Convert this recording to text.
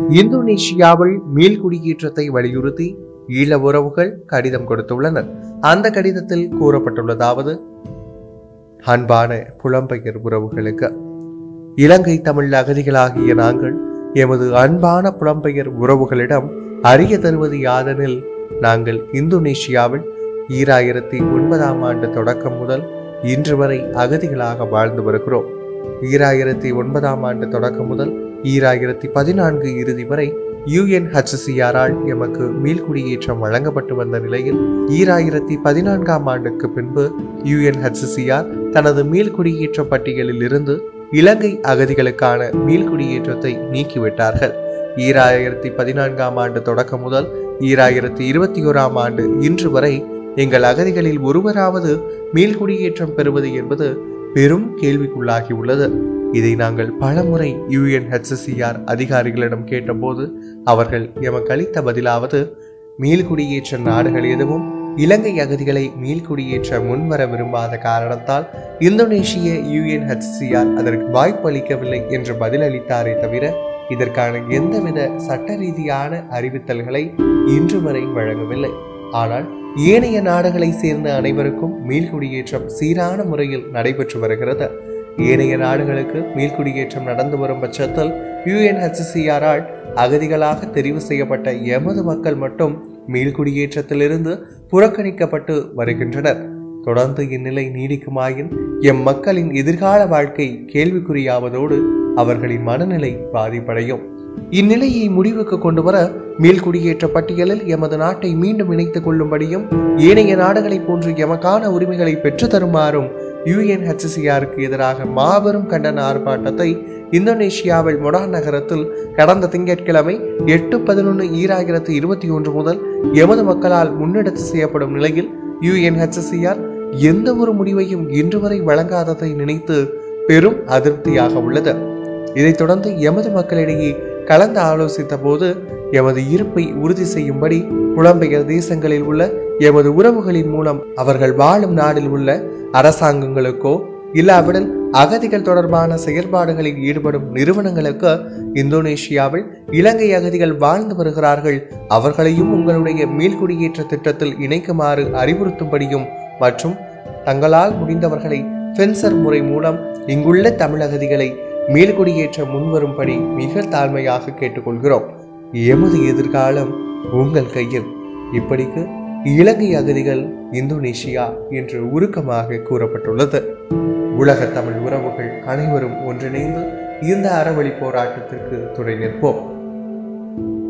இந்தோனேஷியாவில் மீள்குடியேற்றத்தை வலியுறுத்தி ஈழ உறவுகள் கடிதம் கொடுத்துள்ளனர் அந்த கடிதத்தில் கூறப்பட்டுள்ளதாவது அன்பான புலம்பெயர் உறவுகளுக்கு இலங்கை தமிழ் அகதிகளாகிய நாங்கள் எமது அன்பான புலம்பெயர் உறவுகளிடம் அறிய தருவது யாதெனில் நாங்கள் இந்தோனேஷியாவில் ஈராயிரத்தி ஒன்பதாம் ஆண்டு தொடக்கம் முதல் இன்று வரை அகதிகளாக வாழ்ந்து வருகிறோம் ஈராயிரத்தி ஒன்பதாம் ஆண்டு தொடக்கம் முதல் ஈராயிரத்தி பதினான்கு இறுதி வரை யுஎன்ஹெச்சிஆரால் எமக்கு மீள்குடியேற்றம் வழங்கப்பட்டு வந்த நிலையில் ஈராயிரத்தி பதினான்காம் ஆண்டுக்கு பின்பு யுஎன்ஹெச்சிஆர் தனது மீள்குடியேற்ற பட்டியலில் இருந்து இலங்கை அகதிகளுக்கான மீள்குடியேற்றத்தை நீக்கிவிட்டார்கள் ஈராயிரத்தி பதினான்காம் ஆண்டு தொடக்கம் முதல் ஈராயிரத்தி இருபத்தி ஓராம் ஆண்டு இன்று வரை எங்கள் அகதிகளில் ஒருவராவது மீள்குடியேற்றம் பெறுவது என்பது பெரும் கேள்விக்குள்ளாகி உள்ளது இதை நாங்கள் பலமுறை யுஎன்ஹெச்சிஆர் அதிகாரிகளிடம் கேட்டபோது அவர்கள் எமக்கு அளித்த பதிலாவது மீள்குடியேற்ற நாடுகள் எதுவும் இலங்கை அகதிகளை மீள்குடியேற்ற முன்வர விரும்பாத காரணத்தால் இந்தோனேஷிய யுஎன்ஹெச்சிஆர் அதற்கு வாய்ப்பு அளிக்கவில்லை என்று பதிலளித்தாரே தவிர இதற்கான எந்தவித சட்ட ரீதியான அறிவித்தல்களை இன்று வரை வழங்கவில்லை ஆனால் ஏனைய நாடுகளை சேர்ந்த அனைவருக்கும் மீள்குடியேற்றம் சீரான முறையில் நடைபெற்று வருகிறது ஏனைய நாடுகளுக்கு மீள்குடியேற்றம் நடந்து வரும் பட்சத்தில் யுஎன்ஹெச்சிஆரால் அகதிகளாக தெரிவு செய்யப்பட்ட எமது மக்கள் மட்டும் மீள்குடியேற்றத்திலிருந்து புறக்கணிக்கப்பட்டு வருகின்றனர் தொடர்ந்து இந்நிலை நீடிக்குமாயின் எம் மக்களின் எதிர்கால வாழ்க்கை கேள்விக்குறியாவதோடு அவர்களின் மனநிலை பாதிப்படையும் இந்நிலையை முடிவுக்கு கொண்டு வர மீள்குடியேற்ற பட்டியலில் எமது நாட்டை மீண்டும் இணைத்துக் கொள்ளும்படியும் ஏனைய நாடுகளைப் போன்று எமக்கான உரிமைகளை பெற்று தருமாறும் யுஎன்ஹெச்சிஆருக்கு எதிராக மாபெரும் கண்டன ஆர்ப்பாட்டத்தை இந்தோனேஷியாவில் மொடான் நகரத்தில் கடந்த திங்கட்கிழமை எட்டு பதினொன்று ஈராயிரத்து இருபத்தி ஒன்று முதல் எமது மக்களால் முன்னெடுத்து செய்யப்படும் நிலையில் யுஎன்ஹெச்சிஆர் எந்த ஒரு முடிவையும் இன்று வரை வழங்காததை நினைத்து பெரும் அதிருப்தியாக உள்ளது இதைத் தொடர்ந்து எமது மக்களிடையே கலந்து ஆலோசித்த போது எமது இருப்பை உறுதி செய்யும்படி புலம்பெயர் தேசங்களில் உள்ள எமது உறவுகளின் மூலம் அவர்கள் வாழும் நாடில் உள்ள அரசாங்கங்களுக்கோ இல்லாவிடில் அகதிகள் தொடர்பான செயல்பாடுகளில் ஈடுபடும் நிறுவனங்களுக்கு இந்தோனேஷியாவில் இலங்கை அகதிகள் வாழ்ந்து வருகிறார்கள் அவர்களையும் உங்களுடைய மீள்குடியேற்ற திட்டத்தில் இணைக்குமாறு அறிவுறுத்தும்படியும் மற்றும் தங்களால் முடிந்தவர்களை ஃபென்சர் முறை மூலம் இங்குள்ள தமிழகதிகளை மீள்குடியேற்ற முன்வரும்படி மிக தாழ்மையாக கேட்டுக்கொள்கிறோம் எமது எதிர்காலம் உங்கள் கையில் இப்படிக்கு இலங்கை அகதிகள் இந்தோனேஷியா என்று உருக்கமாக கூறப்பட்டுள்ளது உலக தமிழ் உறவுகள் அனைவரும் ஒன்றிணைந்து இந்த அறவழி போராட்டத்திற்கு துணை நிற்போம்